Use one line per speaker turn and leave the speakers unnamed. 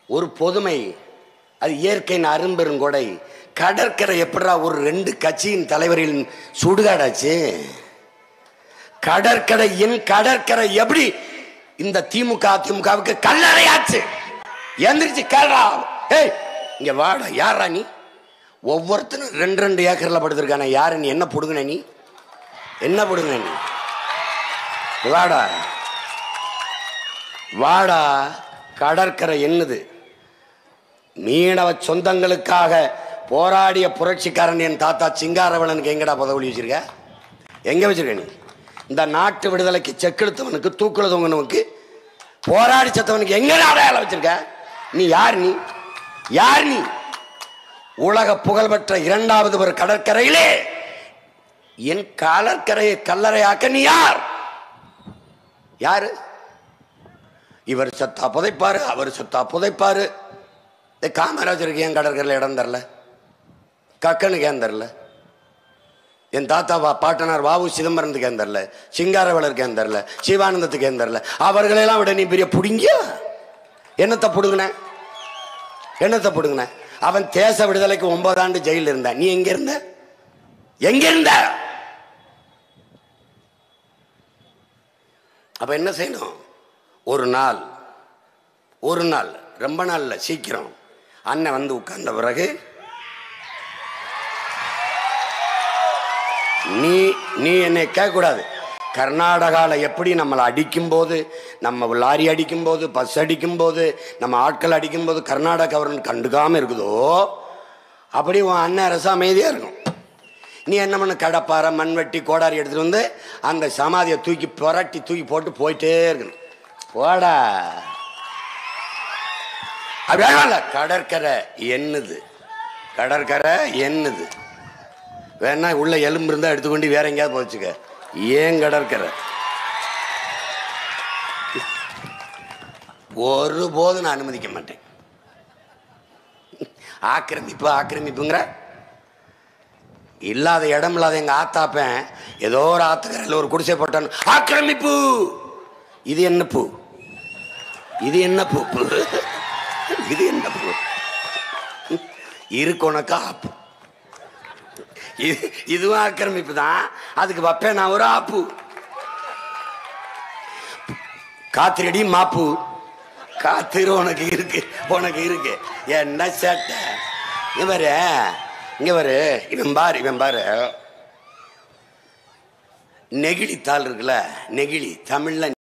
ஒரு பொதுமை அது இயற்கையின் அரும்பெருங்கொடை கடற்கரை எப்படா ஒரு ரெண்டு கட்சியின் தலைவரின் சுடுகாடாச்சு கடற்கரையின் கடற்கரை எப்படி இந்த திமுக அதிமுகவுக்கு கல்லறையாச்சு எந்திரிச்சு கேளா ஏய் இங்க வாடா யாரா நீ ஒவ்வொருத்தரும் ரெண்டு ரெண்டு ஏக்கர்ல படுத்திருக்கானே யாரு நீ என்ன புடுங்கின நீ என்ன புடுங்கின நீ வாடா வாடா கடற்கரை என்னது மீனவ சொந்தங்களுக்காக போராடிய புரட்சிக்காரன் என் தாத்தா சிங்காரவளனுக்கு எங்கடா பதவி வச்சிருக்க எங்க வச்சிருக்க நீ இந்த நாட்டு விடுதலைக்கு செக்கெடுத்தவனுக்கு தூக்குல தொங்கினவனுக்கு போராடி செத்தவனுக்கு எங்கடா அடையாளம் வச்சிருக்க நீ யார் நீ யார் நீ உலக புகழ்பெற்ற இரண்டாவது ஒரு கடற்கரையிலே என் கடற்கரையை கல்லறையாக்க நீ யார் யாரு இவர் சத்தா புதைப்பாரு அவர் சத்தா புதைப்பாரு இந்த காமராஜருக்கு ஏன் கடற்கரையில் இடம் தரல கக்கனுக்கு ஏன் தரல என் தாத்தா வா பாட்டனார் வாவு சிதம்பரத்துக்கு ஏன் தரல சிங்காரவேலருக்கு ஏன் தரல சிவானந்தத்துக்கு ஏன் தரல அவர்களெல்லாம் விட நீ பெரிய புடுங்கிய என்னத்தை புடுங்கின என்னத்தை புடுங்கின அவன் தேச விடுதலைக்கு ஒன்பது ஆண்டு ஜெயில இருந்தான் நீ எங்க இருந்த எங்க இருந்த அப்ப என்ன செய்யணும் ஒரு நாள் ஒரு நாள் ரொம்ப நாள் இல்ல சீக்கிரம் அண்ணன் வந்து உட்கார்ந்த பிறகு நீ நீ என்னை கேட்கக்கூடாது கர்நாடகாவில் எப்படி நம்மளை அடிக்கும்போது நம்ம லாரி அடிக்கும்போது பஸ் அடிக்கும்போது நம்ம ஆட்கள் அடிக்கும்போது கர்நாடகா கவர்மெண்ட் கண்டுக்காமல் இருக்குதோ அப்படி உன் அண்ணன் அரசு அமைதியாக இருக்கும் நீ என்ன பண்ண கடப்பாறை மண்வெட்டி கோடாரி எடுத்துட்டு வந்து அந்த சமாதியை தூக்கி புரட்டி தூக்கி போட்டு போயிட்டே இருக்கணும் போடா அப்படியே கடற்கரை என்னது கடற்கரை என்னது வேணா உள்ள எலும்பு இருந்தா எடுத்துக்கொண்டு வேற எங்கேயாவது போச்சுக்க ஏன் கடற்கரை ஒருபோதும் நான் அனுமதிக்க மாட்டேன் ஆக்கிரமிப்பு ஆக்கிரமிப்புங்கிற இல்லாத இடம் இல்லாத எங்க ஆத்தாப்பேன் ஏதோ ஒரு ஆத்துக்கரையில் ஒரு குடிசை போட்டான் ஆக்கிரமிப்பு இது என்ன பூ இது என்ன பூ பூ? இது என்ன பூ இருக்குனக்கா ஆப்பு இது இதுவும் ஆக்கிரமிப்பு தான் அதுக்கு வைப்பேன் நான் ஒரு ஆப்பு காத்திரடி மாப்பு காத்திரு உனக்கு இருக்கு உனக்கு இருக்கு என்ன சேட்டை இங்க பாரு இங்க பாரு இவன் பாரு இவன் பாரு நெகிழி தாள் இருக்குல்ல நெகிழி தமிழ்ல